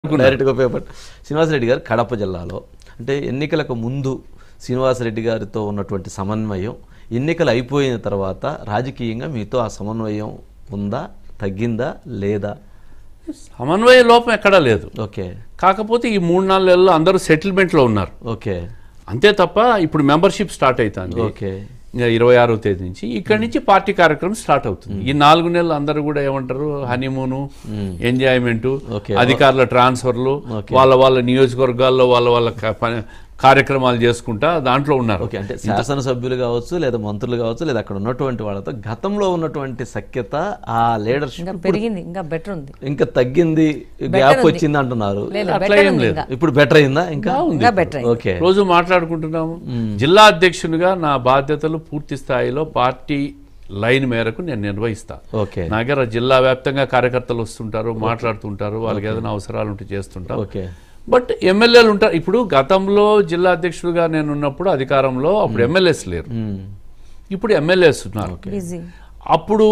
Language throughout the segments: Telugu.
డైరెక్ట్గా ఉపయోగపడు శ్రీనివాసరెడ్డి గారు కడప జిల్లాలో అంటే ఎన్నికలకు ముందు శ్రీనివాసరెడ్డి గారితో ఉన్నటువంటి సమన్వయం ఎన్నికలు అయిపోయిన తర్వాత రాజకీయంగా మీతో ఆ సమన్వయం ఉందా తగ్గిందా లేదా సమన్వయ లోపం ఎక్కడా లేదు ఓకే కాకపోతే ఈ మూడు నాలుగు నెలల్లో అందరూ సెటిల్మెంట్లో ఉన్నారు ఓకే అంతే తప్ప ఇప్పుడు మెంబర్షిప్ స్టార్ట్ అవుతుంది ఓకే ఇంకా ఇరవై ఆరో తేదీ నుంచి ఇక్కడి నుంచి పార్టీ కార్యక్రమం స్టార్ట్ అవుతుంది ఈ నాలుగు నెలలు అందరూ కూడా ఏమంటారు హనీమూను ఎంజాయ్మెంట్ Okay. అధికారుల ట్రాన్స్ఫర్లు వాళ్ళ వాళ్ళ నియోజకవర్గాల్లో వాళ్ళ వాళ్ళ క- పని- కార్యక్రమాలు చేసుకుంటా దాంట్లో ఉన్నారు ఓకే అంటే శాసనసభ్యులు కావచ్చు లేదా మంత్రులు కావచ్చు లేదా అక్కడ ఉన్నటువంటి వాళ్ళతో గతంలో ఉన్నటువంటి సఖ్యత ఆ లీడర్షిప్ ఇంకా పెరిగింది ఇంకా బెటర్ ఉంది ఇంకా తగ్గింది గ్యాప్ వచ్చింది అంటున్నారు లేదు అట్లా బెటర్ ఏం ఉంది లేదు. ఇంకా ఇప్పుడు బెటర్ అయిందా ఇంకా ఇంకా బెటర్ అయింది ఓకే రోజు మాట్లాడుకుంటున్నాము జిల్లా అధ్యక్షునిగా నా బాధ్యతలు పూర్తి స్థాయిలో పార్టీ లైన్ మేరకు నేను నిర్వహిస్తా ఓకే నా దగ్గర జిల్లా వ్యాప్తంగా కార్యకర్తలు వస్తుంటారు మాట్లాడుతుంటారు వాళ్ళకి ఏదైనా అవసరాలు ఉంటే చేస్తుంటాం ఓకే బట్ ఎమ్మెల్యేలు ఉంటారు ఇప్పుడు గతంలో జిల్లా అధ్యక్షుడిగా నేను ఉన్నప్పుడు అధికారంలో అప్పుడు ఎమ్మెల్యేస్ లేరు మ్మ్. ఇప్పుడు ఎమ్మెల్యేస్ ఉన్నారు బిజీ అప్పుడు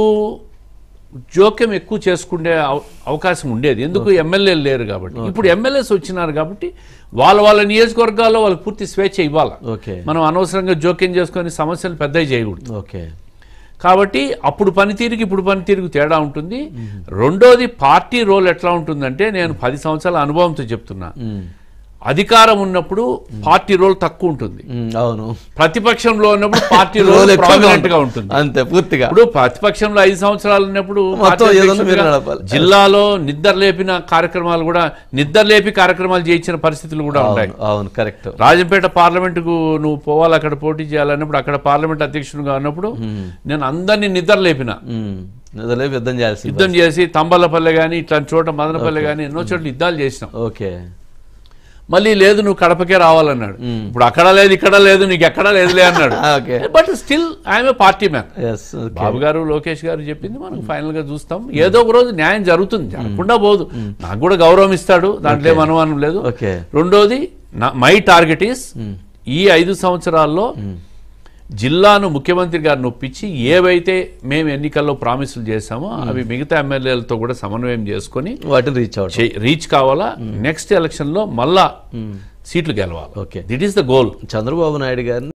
జోక్యం ఎక్కువ చేసుకునే అవ- అవకాశం ఉండేది ఎందుకు ఎమ్మెల్యేలు లేరు కాబట్టి ఇప్పుడు ఎమ్మెల్యేస్ వచ్చినారు కాబట్టి వాళ్ళ వాళ్ళ నియోజకవర్గాల్లో వాళ్ళకి పూర్తి స్వేచ్ఛ ఇవ్వాలి ఓకే మనం అనవసరంగా జోక్యం చేసుకొని సమస్యలు పెద్దవి చేయకూడదు ఓకే కాబట్టి అప్పుడు పనితీరుకి ఇప్పుడు పనితీరుకు తేడా ఉంటుంది రెండోది పార్టీ రోల్ ఎట్లా ఉంటుందంటే నేను పది సంవత్సరాల అనుభవంతో చెప్తున్నా మ్మ్. అధికారం ఉన్నప్పుడు పార్టీ రోల్ తక్కువ ఉంటుంది మ్మ్. అవును ప్రతిపక్షంలో ఉన్నప్పుడు పార్టీ రోల్ రోల్ ఎక్కువగా ప్రామినెంట్ గా ఉంటుంది అంతే పూర్తిగా ఇప్పుడు ప్రతిపక్షంలో ఐదు సంవత్సరాలు ఉన్నప్పుడు మొత్తం పార్టీ ఏదైనా అధ్యక్షుడిగా మీరు నడపాలి. జిల్లాలో నిద్ర లేపిన కార్యక్రమాలు కూడా నిద్ర లేపి కార్యక్రమాలు చేయించిన పరిస్థితులు కూడా ఉంటాయి అవును అవును కరెక్ట్ రాజంపేట పార్లమెంటుకు నువ్వు పోవాలి అక్కడ పోటీ చేయాలన్నప్పుడు అక్కడ పార్లమెంట్ అధ్యక్షుడిగా ఉన్నప్పుడు నేను అందరినీ నిద్ర లేపిన నిజలే యుద్ధం చేయాల్సి యుద్ధం చేసి తంబలపల్లె కానీ ఇట్లాంటి చోట మదనపల్లె కానీ ఎన్నో చోట్ల యుద్ధాలు చేసినాం ఓకే మళ్ళీ లేదు నువ్వు కడపకే రావాలన్నాడు ఇప్పుడు అక్కడ లేదు ఇక్కడ లేదు నీకు ఎక్కడా లేదులే అన్నాడు okay but still I'm a party man yes Babu గారు లోకేష్ గారు చెప్పింది మనం ఫైనల్ గా చూస్తాం ఏదో ఒక రోజు న్యాయం జరుగుతుంది జరగకుండా పోదు నాకు కూడా గౌరవం ఇస్తాడు దాంట్లో ఏం అనుమానం లేదు ఓకే రెండోది నా మై టార్గెట్ ఈస్ ఈ ఐదు సంవత్సరాల్లో జిల్లాను ముఖ్యమంత్రి గారిని ఒప్పించి ఏవైతే మేము ఎన్నికల్లో ప్రామిసులు చేశామో అవి మిగతా ఎమ్మెల్యేలతో కూడా సమన్వయం చేసుకొని వాటిని రీచ్ అవుట్ చే- రీచ్ కావాలా నెక్స్ట్ ఎలక్షన్ లో మళ్ళా సీట్లు గెలవాలి okay that is the goal Chandrababu Naidu గారిని